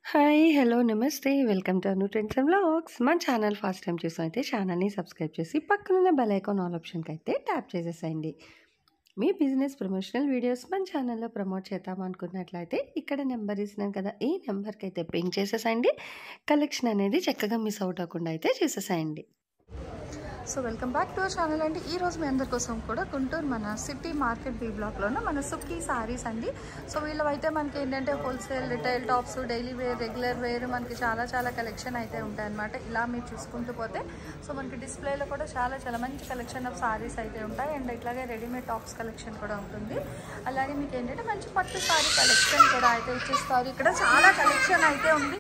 Hi! Hello! నమస్తే. Welcome to Anu trends and vlogs. మన channel first time చూసినైతే ఛానల్‌ని సబ్స్క్రైబ్ చేసి పక్కనున్న బెల్ ఐకాన్ ఆల్ ఆప్షన్‌కైతే ట్యాప్ చేసేసేయండి. మీ బిజినెస్ ప్రమోషనల్ వీడియోస్ మన ఛానల్‌లో ప్రమోట్ చేద్దామనుకున్నట్లయితే ఇక్కడ నెంబర్ ఇస్తున్నాను కదా! ఈ నెంబర్‌కైతే పింగ్ చేసేసేయండి. కలెక్షన్ అనేది చక్కగా మిస్ అవుట్ అవ్వకుండా అయితే చేసేసేయండి. So welcome back to our channel అండి ఈ రోజు మీ అందరి కోసం కూడా గుంటూరు మన సిటీ మార్కెట్ బీ బ్లాక్లోనే మన సుక్కీ సారీస్ అండి సో వీళ్ళవైతే మనకి ఏంటంటే wholesale retail tops daily wear regular wear మనకి చాలా చాలా కలెక్షన్ అయితే ఉంటాయన్నమాట ఇలా మీరు చూసుకుంటూ పోతే సో మనకి డిస్ప్లేలో కూడా చాలా చాలా మంచి కలెక్షన్ ఆఫ్ సారీస్ అయితే ఉంటాయి అండ్ ఇట్లాగే రెడీమేడ్ టాప్స్ కలెక్షన్ కూడా ఉంటుంది అలాగే మీకు ఏంటంటే మంచి పట్టు సారీ కలెక్షన్ కూడా అయితే ఇచ్చేస్తారు ఇక్కడ చాలా కలెక్షన్ అయితే ఉంది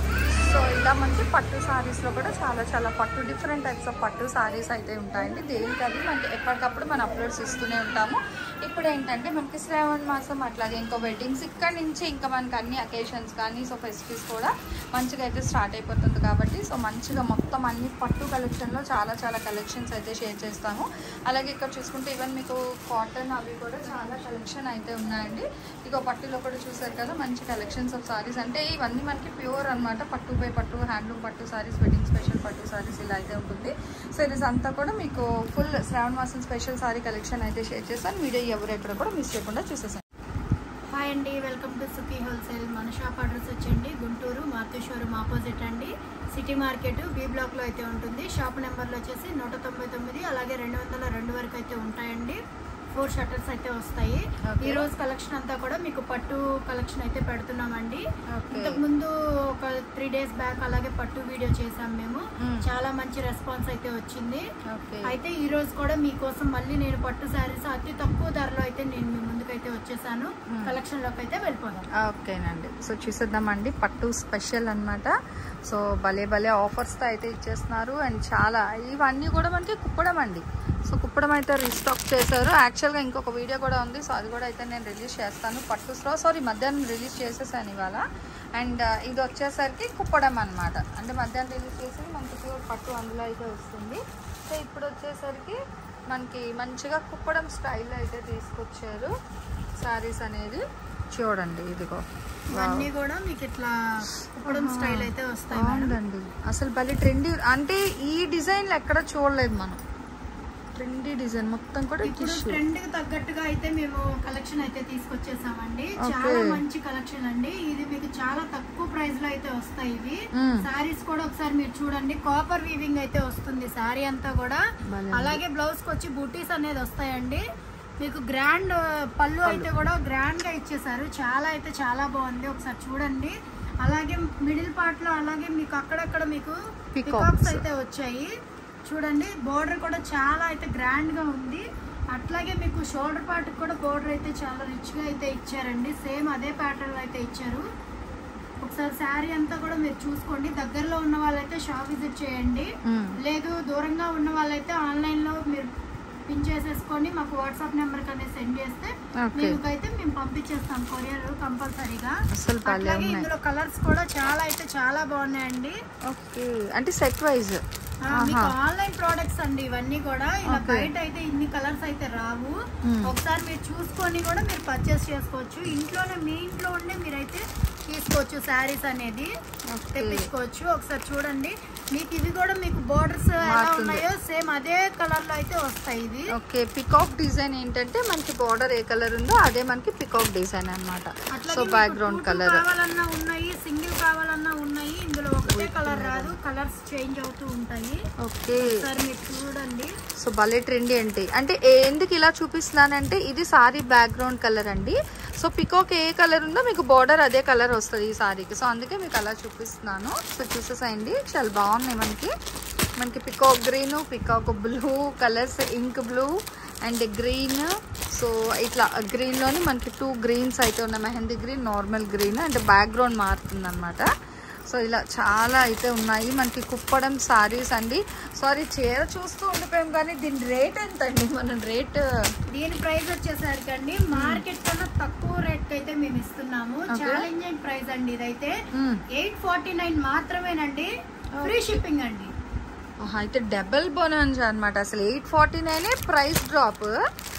సో ఇలా మనకి పట్టు సారీస్లో కూడా చాలా చాలా పట్టు డిఫరెంట్ టైప్స్ ఆఫ్ పట్టు సారీస్ అయితే ఉంటాయండి దేనికి అది మనకి ఎప్పటికప్పుడు మనం అప్లోడ్స్ ఇస్తూనే ఉంటాము ఇప్పుడు ఏంటంటే మనకి శ్రావణ మాసం అట్లాగే ఇంకో వెడ్డింగ్స్ ఇక్కడ నుంచి ఇంకా మనకి అన్ని అకేషన్స్ కానీ సో ఫెస్టివ్స్ కూడా మంచిగా అయితే స్టార్ట్ అయిపోతుంది కాబట్టి సో మంచిగా మొత్తం అన్ని పట్టు కలెక్షన్లో చాలా చాలా కలెక్షన్స్ అయితే షేర్ చేస్తాము అలాగే ఇక్కడ చూసుకుంటే ఈవెన్ మీకు కాటన్ అవి కూడా చాలా కలెక్షన్ అయితే ఉన్నాయండి ఇక పట్టులో కూడా చూసారు కదా మంచి కలెక్షన్స్ ఆఫ్ సారీస్ అంటే ఇవన్నీ మనకి ప్యూర్ అనమాట పట్టు బై పట్టు హ్యాండ్లూమ్ పట్టు సారీస్ వెడ్డింగ్ స్పెషల్ పట్టు సారీస్ ఇలా అయితే ఉంటుంది సో ఇది అంతా కూడా మీకు ఫుల్ శ్రావణ మాసం స్పెషల్ సారీ కలెక్షన్ అయితే షేర్ చేస్తాను వీడియో ఎవరు ఎక్కడ కూడా మిస్ చేయకుండా చూసేసాను హాయ్ అండి వెల్కమ్ టు సుఖీ హోల్సేల్ మన షాప్ అడ్రస్ వచ్చండి గుంటూరు మారుతి షోరూమ్ ఆపోజిట్ అండి సిటీ మార్కెట్ బి బ్లాక్లో అయితే ఉంటుంది షాప్ నెంబర్లో వచ్చేసి నూట తొంభై తొమ్మిది అలాగే రెండు వందల రెండు వరకు అయితే ఉంటాయండి ఫోర్ షట్టర్స్ అయితే వస్తాయి Okay. ఈ రోజు కలెక్షన్ అంతా కూడా మీకు పట్టు కలెక్షన్ అయితే పెడుతున్నామండి Okay. ఇంతకు ముందు ఒక త్రీ డేస్ బ్యాక్ అలాగే పట్టు వీడియో చేసాం మేము Mm. చాలా మంచి రెస్పాన్స్ అయితే వచ్చింది ఓకే అయితే ఈ రోజు కూడా మీకోసం మళ్ళీ నేను పట్టు శారీస్ అతి తక్కువ ధరలో అయితే నేను మీ ముందుకైతే వచ్చేసాను Hmm. కలెక్షన్ లోకి అయితే వెళ్ళిపోదాం ఓకేనండి సో చూసేద్దామండి పట్టు స్పెషల్ అన్నమాట సో భలే భలే ఆఫర్స్తో అయితే ఇచ్చేస్తున్నారు అండ్ చాలా ఇవన్నీ కూడా మనకి కుప్పడం అండి సో కుప్పడం అయితే రీస్టాక్ చేశారు యాక్చువల్గా ఇంకొక వీడియో కూడా ఉంది సో అది కూడా అయితే నేను రిలీజ్ చేస్తాను పట్టు స్ట్రా సారీ మధ్యాహ్నం రిలీజ్ చేసేసాను ఇవాళ అండ్ ఇది వచ్చేసరికి కుప్పడం అన్నమాట అంటే మధ్యాహ్నం రిలీజ్ చేసి మనకి ప్యూర్ పట్టు అందులో అయితే వస్తుంది సో ఇప్పుడు వచ్చేసరికి మనకి మంచిగా కుప్పడం స్టైల్లో అయితే తీసుకొచ్చారు శారీస్ అనేది చూడండి ఇదిగో ఇవన్నీ కూడా మీకు ఇట్లా కుప్పడం స్టైల్ అయితే వస్తాయి మేడం బాగుందండి అసలు భలే ట్రెండీ అంటే ఈ డిజైన్లు ఎక్కడ చూడలేదు మనం ట్రెండీ డిజైన్ మొత్తం కూడా ఇప్పుడు టిష్యూ ట్రెండ్ కి తగ్గట్టుగా అయితే మేము కలెక్షన్ అయితే తీసుకొచ్చేసామండి Okay. చాలా మంచి కలెక్షన్ అండి ఇది మీకు చాలా తక్కువ ప్రైస్ లో అయితే వస్తాయి ఇవి Mm. సారీస్ కూడా ఒకసారి మీరు చూడండి కాపర్ వీవింగ్ అయితే వస్తుంది సారీ అంతా కూడా భలే ఉంది. అలాగే బ్లౌజ్ కి వచ్చి బూటీస్ అనేది వస్తాయండి మీకు గ్రాండ్ పళ్ళు అయితే కూడా గ్రాండ్ గా ఇచ్చేసారు చాలా అయితే చాలా బాగుంది ఒకసారి చూడండి అలాగే మిడిల్ పార్ట్ లో అలాగే మీకు అక్కడక్కడ మీకు Peacocks. పికాక్స్ అయితే వచ్చాయి చూడండి బోర్డర్ కూడా చాలా అయితే గ్రాండ్ గా ఉంది అట్లాగే మీకు షోల్డర్ పార్ట్ కూడా బోర్డర్ అయితే చాలా రిచ్ గా అయితే ఇచ్చారండి సేమ్ అదే ప్యాటర్న్ లో అయితే ఇచ్చారు ఒకసారి శారీ అంతా కూడా మీరు చూసుకోండి దగ్గరలో ఉన్న వాళ్ళైతే షాప్ విజిట్ చేయండి మ్మ్. లేదు దూరంగా ఉన్న వాళ్ళైతే ఆన్లైన్ లో మీరు పిన్ చేసేసుకొని మాకు వాట్సాప్ నెంబర్ కనే సెండ్ చేస్తే Okay. మీకైతే మేము పంపించేస్తాం కొరియర్ కంపల్సరీగా అసలు భలే అట్లాగే ఉన్నాయి ఇందులో కలర్స్ కూడా చాలా అయితే చాలా బాగున్నాయండి ఓకే అంటే సెట్ వైజ్ ఆ, మీకు ఆన్లైన్ ప్రోడక్ట్స్ అండి ఇవన్నీ కూడా ఇలా Okay. బయట అయితే ఇన్ని కలర్స్ అయితే రావు Hmm. ఒకసారి మీరు చూసుకొని కూడా మీరు పర్చేస్ చేసుకోవచ్చు ఇంట్లోనే మీ ఇంట్లో ఉండే మీరైతే తీసుకోవచ్చు శారీస్ అనేది Okay. తెప్పించుకోవచ్చు ఒకసారి చూడండి మీకు ఇవి కూడా మీకు బోర్డర్స్ ఎలా మారుతుంది. ఉన్నాయో సేమ్ అదే కలర్ లో అయితే వస్తాయి ఇవి ఓకే పికాక్ డిజైన్ ఏంటంటే మనకి బార్డర్ ఏ కలర్ ఉందో అదే మనకి పికాక్ డిజైన్ అన్నమాట అట్లాగే సో మీకు బ్యాక్గ్రౌండ్ two two కలర్ కావాలన్నా ఉన్నాయి సింగిల్ కావాలన్నా ఉన్నాయి ఇందులో ఒకటే కలర్ రాదు కలర్స్ చేంజ్ అవుతూ ఉంటాయి ఓకే ఒకసారి మీరు చూడండి సో భలే ట్రెండీ అంటే అంటే ఏ- ఎందుకు ఇలా చూపిస్తున్నానంటే ఇది సారీ బ్యాక్గ్రౌండ్ కలర్ అండి సో పికాక్ ఏ కలర్ ఉందో మీకు బార్డర్ అదే కలర్ వస్తుంది ఈ సారీకి సో అందుకే మీకు అలా చూపిస్తున్నాను సో చూసేసేయండి చాలా బాగున్నాయి మనకి మనకి peacock green peacock blue colours ink blue and green so ఇట్లా గ్రీన్లోని మనకి టూ గ్రీన్స్ అయితే ఉన్నాయి మెహందీ గ్రీన్ నార్మల్ గ్రీన్ అంటే బ్యాక్గ్రౌండ్ మారుతుంది సో ఇలా చాలా అయితే ఉన్నాయి మనకి కుప్పడం సారీస్ అండి సారీ చీర చూస్తూ ఉండిపోయాం కానీ దీని రేట్ ఎంత అండి మనం రేట్ దీని ప్రైస్ వచ్చేసరికి అండి మార్కెట్ కన్నా తక్కువ రేట్ అయితే మేము ఇస్తున్నాము Okay. ఛాలెంజింగ్ ప్రైస్ అండి ఇదైతే మ్మ్. ఎయిట్ ఫార్టీ నైన్ మాత్రమేనండి ఫ్రీ షిప్పింగ్ అండి అయితే డబల్ బోనన్స్ అన్నమాట అసలు ఎయిట్ ఫార్టీ నైనే ప్రైస్ డ్రాప్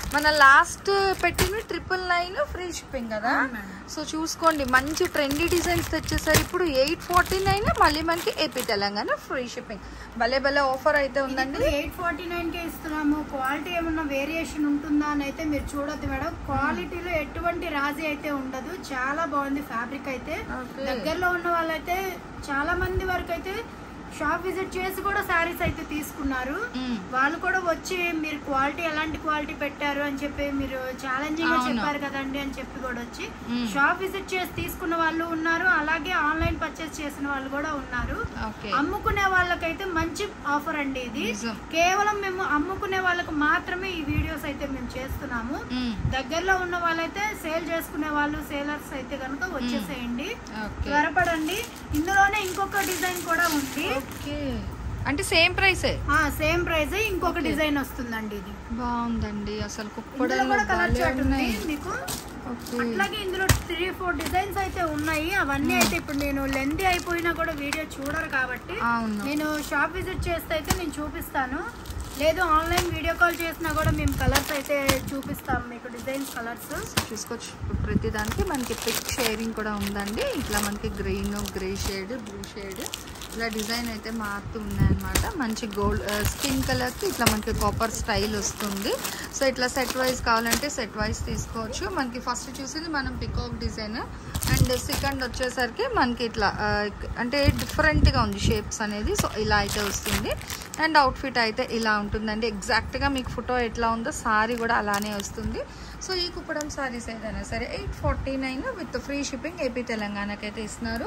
మన లాస్ట్ పెట్టిన ట్రిపుల్ నైన్ ఫ్రీ షిప్పింగ్ కదా అవును మేడం. సో చూసుకోండి మంచి ట్రెండీ డిజైన్స్ తెచ్చేసారు ఇప్పుడు ఎయిట్ ఫార్టీ నైన్ మళ్ళీ మనకి ఏపీ తెలంగాణ ఫ్రీ షిప్పింగ్ భలే భలే ఆఫర్ అయితే ఉందండి ఎయిట్ ఫార్టీ నైన్ కే ఇస్తున్నాము క్వాలిటీ ఏమన్నా వేరియేషన్ ఉంటుందా అని అయితే మీరు చూడొద్దు మేడం క్వాలిటీలో ఎటువంటి రాజీ అయితే ఉండదు చాలా బాగుంది ఫ్యాబ్రిక్ అయితే Okay. దగ్గరలో ఉన్న వాళ్ళైతే చాలా మంది వరకు అయితే షాప్ విజిట్ చేసి కూడా శారీస్ అయితే తీసుకున్నారు మ్మ్. వాళ్ళు కూడా వచ్చి మీరు క్వాలిటీ ఎలాంటి క్వాలిటీ పెట్టారు అని చెప్పి మీరు ఛాలెంజింగ్ గా అవును. చెప్పారు కదండి అని చెప్పి కూడా వచ్చి మ్మ్. షాప్ విజిట్ చేసి తీసుకున్న వాళ్ళు ఉన్నారు అలాగే ఆన్లైన్ పర్చేస్ చేసిన వాళ్ళు కూడా ఉన్నారు ఓకే అమ్ముకునే వాళ్ళకైతే మంచి ఆఫర్ అండి ఇది నిజం. కేవలం మేము అమ్ముకునే వాళ్ళకి మాత్రమే ఈ వీడియోస్ అయితే మేము చేస్తున్నాము మ్మ్. దగ్గరలో ఉన్న వాళ్ళైతే సేల్ చేసుకునే వాళ్ళు సేలర్స్ అయితే కనుక వచ్చేసేయండి ఓకే త్వరపడండి ఇందులోనే ఇంకొక డిజైన్ కూడా ఉంది ఓకే అంటే సేమ్ ప్రైసే ఆ సేమ్ ప్రైస్ ఇంకొక డిజైన్ వస్తుందండి ఇది బాగుందండి అసలు ఇందులో కుప్పడలు కూడా కలర్ భలే చార్ట్ ఉంది ఉన్నాయి మీకు ఓకే అట్లాగే ఇందులో త్రీ ఫోర్ డిజైన్స్ అయితే ఉన్నాయి అవన్నీ అయితే ఇప్పుడు నేను లెంత్ అయిపోయినా కూడా వీడియో చూడరు కాబట్టి అవును నేను షాప్ విజిట్ చేస్తే అయితే నేను చూపిస్తాను లేదు ఆన్లైన్ వీడియో కాల్ చేసినా కూడా మేము కలర్స్ అయితే చూపిస్తాం మీకు డిజైన్స్ కలర్స్ చూసుకోవచ్చు ప్రతి దానికి మనకి పిక్ షేరింగ్ కూడా ఉందండి ఇట్లా మనకి green grey shade blue shade ఇలా డిజైన్ అయితే మారుతూ ఉన్నాయన్నమాట మంచి గోల్డ్ స్కిన్ కలర్కి ఇట్లా మనకి కాపర్ స్టైల్ వస్తుంది సో ఇట్లా సెట్ వైజ్ కావాలంటే సెట్ వైజ్ తీసుకోవచ్చు మనకి ఫస్ట్ చూసింది మనం పికాక్ డిజైన్ అండ్ సెకండ్ వచ్చేసరికి మనకి ఇట్లా ఆ, అంటే డిఫరెంట్గా ఉంది షేప్స్ అనేది సో ఇలా అయితే వస్తుంది అండ్ అవుట్ఫిట్ అయితే ఇలా ఉంటుందండి ఎగ్జాక్ట్గా మీకు ఫోటో ఎట్లా ఉందో సారీ కూడా అలానే వస్తుంది సో ఈ కుప్పడం సారీస్ ఏదైనా సరే eight forty nine with free shipping AP తెలంగాణకి అయితే ఇస్తున్నారు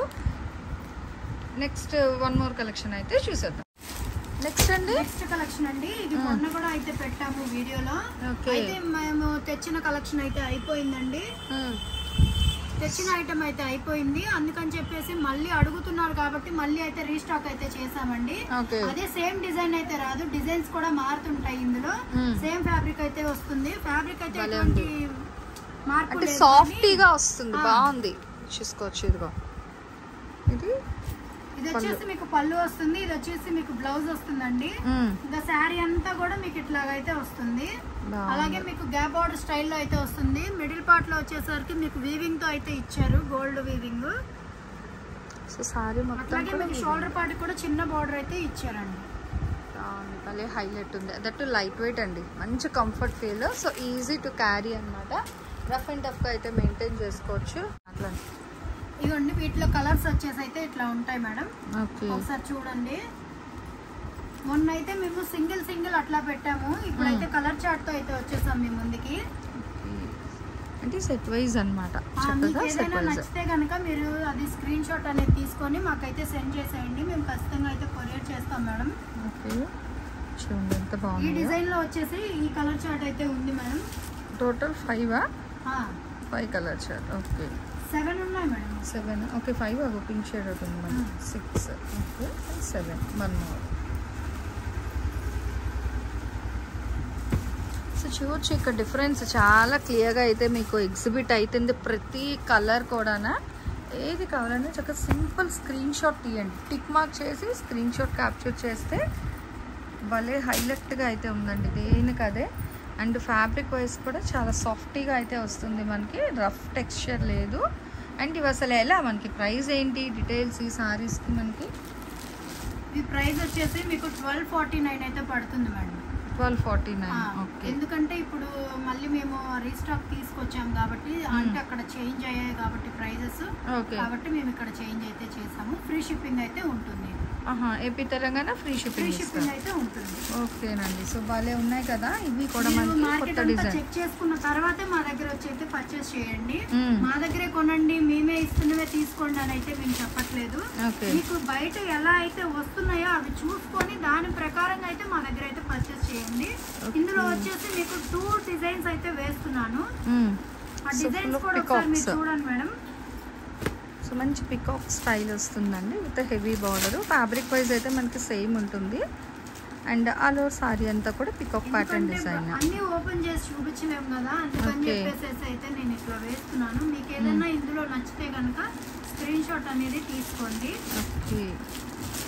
నెక్స్ట్ వన్ మోర్ కలెక్షన్ అయితే చూసేద్దాం నెక్స్ట్ అండి నెక్స్ట్ కలెక్షన్ అండి ఇది మొన్న కూడా అయితే పెట్టాము వీడియోలో Okay. అయితే మేము తెచ్చిన కలెక్షన్ అయితే అయిపోయిందండి తెచ్చిన ఐటమ్ అయితే అయిపోయింది అందుకని చెప్పేసి మళ్ళీ అడుగుతున్నారు కాబట్టి మళ్ళీ అయితే రీస్టాక్ అయితే చేసామండి ఓకే అదే సేమ్ డిజైన్ అయితే రాదు డిజైన్స్ కూడా మారుతుంటాయి ఇందులో Hmm. సేమ్ ఫ్యాబ్రిక్ అయితే వస్తుంది ఫ్యాబ్రిక్ అయితే భలే ఎటువంటి మార్పు అంటే లేదు సాఫ్టీగా వస్తుంది ఆ. బాగుంది చూసుకోవచ్చు ఇదిగో ఇది ఇది వచ్చేసి మీకు పళ్ళు వస్తుంది ఇది వచ్చేసి మీకు బ్లౌజ్ వస్తుందండి మ్మ్. ఇంకా శారీ అంతా కూడా మీకు ఇట్లాగైతే వస్తుంది బాగుంది. అలాగే మీకు గ్యాప్ బార్డర్ స్టైల్లో అయితే వస్తుంది మిడిల్ పార్ట్ లో వచ్చేసరికి మీకు వీవింగ్ తో అయితే ఇచ్చారు గోల్డ్ వీవింగ్ సో సారీ మొత్తం అట్లాగే కూడా మీకు షోల్డర్ పార్ట్ కూడా చిన్న బార్డర్ అయితే ఇచ్చారండి బాగుంది భలే హైలైట్ ఉంది దట్ లైట్ వెయిట్ అండి మంచి comfort feel so easy to carry అన్నమాట రఫ్ అండ్ టఫ్గా అయితే మెయింటైన్ చేసుకోవచ్చు అట్లా ఇదిగోండి వీటిలో కలర్స్ వచ్చేసి అయితే ఇట్లా ఉంటాయి మేడం ఓకే ఒకసారి చూడండి మొన్న అయితే మేము సింగిల్ సింగిల్ అట్లా పెట్టాము ఇప్పుడైతే కలర్ చార్ట్ తో అయితే వచ్చేసాం మీ ముందుకి అంటే సెట్ వైజ్ అనమాట ఆ, మీకు చక్కగా సెట్ ఏదైనా వైజ్ నచ్చితే కనుక మీరు అది స్క్రీన్ షాట్ అనేది తీసుకొని మాకైతే సెండ్ చేసేయండి మేము ఖచ్చితంగా అయితే కొరియర్ చేస్తాం మేడం ఓకే చూడండి ఎంత ఈ బాగుంది డిజైన్ లో వచ్చేసి ఈ కలర్ చార్ట్ అయితే ఉంది madam total five five colour chart okay seven ఉన్నాయి మేడం సెవెన్ ఓకే ఫైవ్ అగో పింక్ షేడ్ ఒకటి ఉంది మనకి six okay seven one more so చూడొచ్చు ఇక్కడ డిఫరెన్స్ చాలా క్లియర్గా అయితే మీకు ఎగ్జిబిట్ అవుతుంది ప్రతి కలర్ కూడానా ఏది కావాలన్నా చక్కగా సింపుల్ స్క్రీన్ షాట్ తీయండి టిక్ మార్క్ చేసి స్క్రీన్ షాట్ క్యాప్చర్ చేస్తే భలే హైలైట్గా అయితే ఉందండి దేనికి అదే అండ్ ఫ్యాబ్రిక్ వైజ్ కూడా చాలా సాఫ్టీగా అయితే వస్తుంది మనకి రఫ్ టెక్స్చర్ లేదు అండ్ ఇవి అసలు ఎలా మనకి ప్రైస్ ఏంటి డీటెయిల్స్ ఈ సారీస్కి మనకి ఈ ప్రైస్ వచ్చేసి మీకు ట్వెల్వ్ ఫార్టీ నైన్ అయితే పడుతుంది మేడం ట్వెల్వ్ ఫార్టీ ఆ, నైన్ ఓకే ఎందుకంటే ఇప్పుడు మళ్ళీ మేము రీస్టాక్ తీసుకొచ్చాం కాబట్టి అంటే అక్కడ చేంజ్ అయ్యాయి కాబట్టి ప్రైజెస్ ఓకే కాబట్టి మేము ఇక్కడ చేంజ్ అయితే చేసాము ఫ్రీ షిప్పింగ్ అయితే ఉంటుంది ఆహా AP Telangana free free shipping shipping అయితే ఉంటుంది ఓకేనండి సో భలే ఉన్నాయి కదా ఇవి కూడా మీరు మనకి మార్కెట్ కొత్త అంతా డిజైన్ చెక్ చేసుకున్న తర్వాతే మా దగ్గర వచ్చి అయితే పర్చేస్ చేయండి మ్మ్. మా దగ్గరే కొనండి మేమే ఇస్తున్నవే తీసుకోండి అని అయితే మేము చెప్పట్లేదు ఓకే మీకు బయట ఎలా అయితే వస్తున్నాయో అవి చూసుకొని దాని ప్రకారంగా అయితే మా దగ్గర అయితే పర్చేస్ చేయండి ఇందులో వచ్చేసి మీకు టూ డిజైన్స్ అయితే వేస్తున్నాను ఆ So, డిజైన్స్ full of కూడా ఒకసారి మీరు peacocks. చూడండి మేడం సో మంచి పికాక్ స్టైల్ వస్తుందండి with heavy border fabric wise అయితే మనకి సేమ్ ఉంటుంది అండ్ ఆల్ ఓవర్ సారీ అంతా కూడా పికాక్ ప్యాటర్న్ ఎందుకంటే డిజైన్ అన్ని ఓపెన్ చేసి చూపించలేము కదా అందుకని Okay. చెప్పేసి అయితే నేను ఇట్లా వేస్తున్నాను మీకు ఏదైనా ఇందులో నచ్చితే కనుక స్క్రీన్ షాట్ అనేది తీసుకోండి okay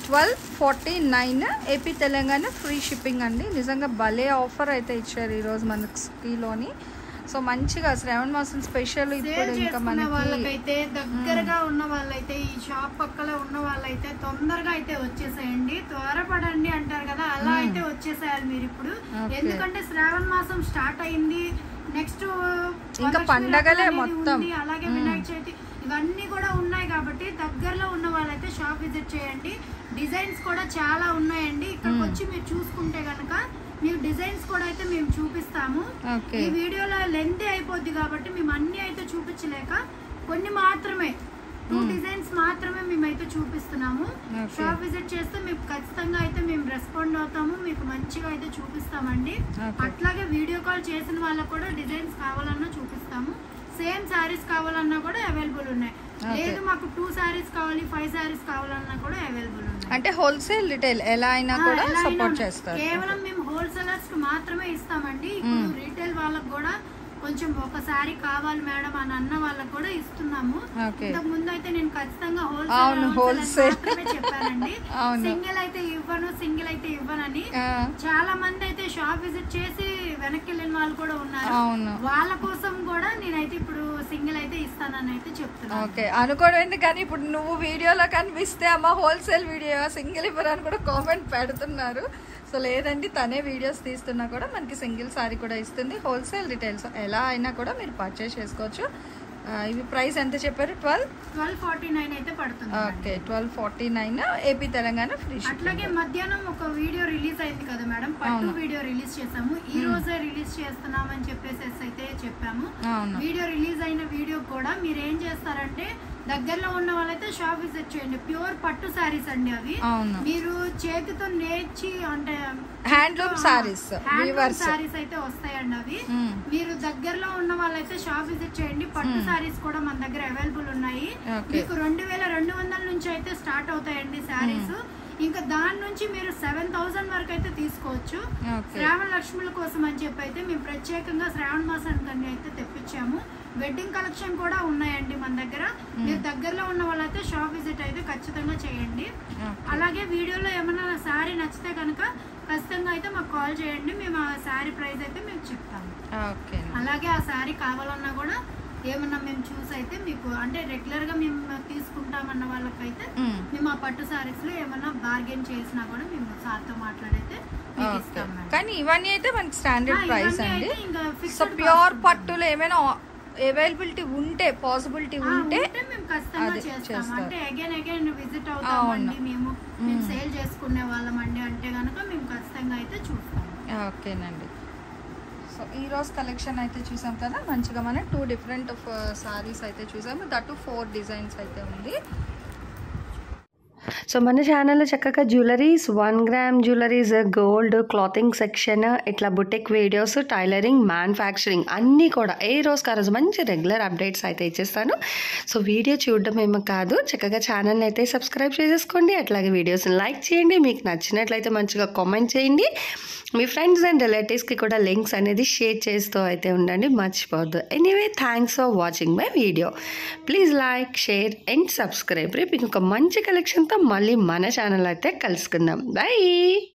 twelve forty nine AP Telangana free shipping అండి నిజంగా భలే ఆఫర్ అయితే ఇచ్చారు ఈరోజు మనకు స్కీలోని సో మంచిగా శ్రావణ మాసం స్పెషల్ ఇప్పుడు సేల్ ఇంకా చేసుకునే మనకి వాళ్ళకైతే దగ్గరగా ఉన్న వాళ్ళైతే ఈ షాప్ పక్కల ఉన్న వాళ్ళైతే తొందరగా అయితే వచ్చేసేయండి త్వరపడండి అంటారు కదా అలా అయితే వచ్చేసేయాలి మీరు ఇప్పుడు Okay. ఎందుకంటే శ్రావణ మాసం స్టార్ట్ అయింది నెక్స్ట్ ఇంకా పండగలే మొత్తం. అలాగే వినాయక చవితి ఇవన్నీ కూడా ఉన్నాయి కాబట్టి దగ్గరలో ఉన్న వాళ్ళైతే షాప్ విజిట్ చేయండి డిజైన్స్ కూడా చాలా ఉన్నాయండి ఇక్కడికి వచ్చి మీరు చూసుకుంటే గనక మీకు డిజైన్స్ కూడా అయితే మేము చూపిస్తాము ఓకే ఈ వీడియోలో లెంత్ అయిపోద్ది కాబట్టి మేము అన్ని అయితే చూపించలేక కొన్ని మాత్రమే టూ డిజైన్స్ మాత్రమే మేమైతే చూపిస్తున్నాము Okay. షాప్ విజిట్ చేస్తే మీకు ఖచ్చితంగా అయితే మేము రెస్పాండ్ అవుతాము మీకు మంచిగా అయితే చూపిస్తామండి Okay. అట్లాగే వీడియో కాల్ చేసిన వాళ్ళకు కూడా డిజైన్స్ కావాలన్నా చూపిస్తాము సేమ్ శారీస్ కావాలన్నా కూడా అవైలబుల్ ఉన్నాయి Okay. లేదు మాకు టూ శారీస్ కావాలి ఫైవ్ శారీస్ కావాలన్నా కూడా అవైలబుల్ ఉన్నాయి అంటే హోల్సేల్ రిటైల్ ఎలా అయినా ఆ, కూడా ఎలా అయినా సపోర్ట్ ఉన్నాయి. చేస్తారు కేవలం మేము హోల్సేలర్స్ కి మాత్రమే ఇస్తామండి ఇప్పుడు రీటైల్ వాళ్ళకి కూడా కొంచెం ఒకసారి కావాలి మేడం అని అన్న వాళ్ళకి కూడా ఇస్తున్నాము ఓకే ఇంతకు ముందు అయితే నేను ఖచ్చితంగా అవును, హోల్సేల్ wholesale. మాత్రమే చెప్పానండి అవును. సింగిల్ అయితే ఇవ్వను సింగిల్ అయితే ఇవ్వనని ఆ, చాలా మంది అయితే షాప్ విజిట్ చేసి వెనక్కి వెళ్ళిన వాళ్ళు కూడా ఉన్నారు అవును వాళ్ళ కోసం కూడా నేనైతే ఇప్పుడు సింగిల్ అయితే ఇస్తానని అయితే చెప్తున్నాను ఓకే అనుకోవడం ఎందుకు కానీ ఇప్పుడు నువ్వు వీడియోలో కనిపిస్తే అమ్మ హోల్సేల్ వీడియో సింగిల్ ఇవ్వరని కూడా కామెంట్ పెడుతున్నారు సో లేదండి తనే వీడియోస్ తీస్తున్నా కూడా మనకి సింగిల్ సారీ కూడా ఇస్తుంది హోల్సేల్ రిటైల్స్ ఎలా అయినా కూడా మీరు పర్చేస్ చేసుకోవచ్చు ఆ, ఇవి ప్రైస్ ఎంత చెప్పారు ట్వెల్వ్ ట్వెల్వ్ ఫార్టీ నైన్ అయితే పడుతుంది okay twelve forty nine AP Telangana free అట్లాగే మధ్యాహ్నం ఒక వీడియో రిలీజ్ అయింది కదా మేడం పట్టు అవును. వీడియో రిలీజ్ చేసాము ఈ రోజే రిలీజ్ చేస్తున్నామని చెప్పేసి అయితే చెప్పాము అవును వీడియో రిలీజ్ అయిన వీడియో కూడా మీరు ఏం చేస్తారంటే దగ్గరలో ఉన్న వాళ్ళైతే షాప్ విజిట్ చేయండి ప్యూర్ పట్టు శారీస్ అండి అవి అవును మీరు చేతితో నేర్చి అంటే handloom sarees hand weavers sarees అయితే వస్తాయండి అవి మీరు దగ్గరలో ఉన్న వాళ్ళైతే షాప్ విజిట్ చేయండి పట్టు శారీస్ కూడా మన దగ్గర అవైలబుల్ ఉన్నాయి ఓకే మీకు రెండు వేల రెండు వందల నుంచి అయితే స్టార్ట్ అవుతాయండి శారీస్ ఇంకా దాని నుంచి మీరు సెవెన్ థౌసండ్ వరకు అయితే తీసుకోవచ్చు ఓకే శ్రావణ లక్ష్ముల కోసం అని చెప్పి అయితే మేము ప్రత్యేకంగా శ్రావణ మాసానికి అయితే తెప్పించాము వెడ్డింగ్ కలెక్షన్ కూడా ఉన్నాయండి మన దగ్గర మీరు దగ్గరలో ఉన్న వాళ్ళైతే షాప్ విజిట్ అయితే ఖచ్చితంగా చేయండి అలాగే వీడియోలో ఏమైనా శారీ నచ్చితే కనుక ఖచ్చితంగా అయితే మాకు కాల్ చేయండి మేము ఆ శారీ ప్రైస్ అయితే మేము చెప్తాము ఓకే అలాగే ఆ శారీ కావాలన్నా కూడా ఏమన్నా మేము చూసి అయితే మీకు అంటే రెగ్యులర్ గా మేము తీసుకుంటామన్న వాళ్ళకైతే మేము ఆ పట్టు సారీస్ లో ఏమన్నా బార్గెన్ చేసినా కూడా మేము సార్తో మాట్లాడైతే మీకు ఓకే ఇస్తాం మేడం. కానీ ఇవన్నీ అయితే మనకి ఆ, స్టాండర్డ్ ప్రైస్ ఇవన్నీ అండి అయితే ఇంకా fixed సో cost ప్యూర్ ఉంటుంది. పట్టులో ఏమైనా అవైలబిలిటీ ఉంటే పాసిబిలిటీ ఆ, ఉంటే ఉంటే మేము ఖచ్చితంగా అదే చేస్తాం చేస్తారు. అంటే అగైన్ అగైన్ విజిట్ అవుతామండి మేము మేము మ్మ్. సేల్ చేసుకునే వాళ్ళమండి అంటే గనక మేము ఖచ్చితంగా అయితే చూస్తాం ఓకేనండి సో ఈ రోజు కలెక్షన్ అయితే చూసాం కదా మంచిగా మనం టూ డిఫరెంట్ సారీస్ అయితే చూసాము దట్ ఫోర్ డిజైన్స్ అయితే ఉంది సో మన ఛానల్లో చక్కగా jewelleries one gram jewelleries gold clothing section ఇట్లా బుటెక్ వీడియోస్ టైలరింగ్ మ్యానుఫ్యాక్చరింగ్ అన్నీ కూడా ఏ రోజుకి ఆ రోజు మంచి రెగ్యులర్ అప్డేట్స్ అయితే ఇచ్చేస్తాను సో వీడియో చూడడం ఏమో కాదు చక్కగా ఛానల్ని అయితే సబ్స్క్రైబ్ చేసేసుకోండి అట్లాగే వీడియోస్ని లైక్ చేయండి మీకు నచ్చినట్లయితే మంచిగా కామెంట్ చేయండి మీ ఫ్రెండ్స్ అండ్ రిలేటివ్స్కి కూడా లింక్స్ అనేది షేర్ చేస్తూ అయితే ఉండండి మర్చిపోవద్దు anyway thanks for watching my video please like share and subscribe రేపు ఇంకొక మంచి కలెక్షన్తో మళ్ళీ మన ఛానల్ అయితే కలుసుకుందాం బాయ్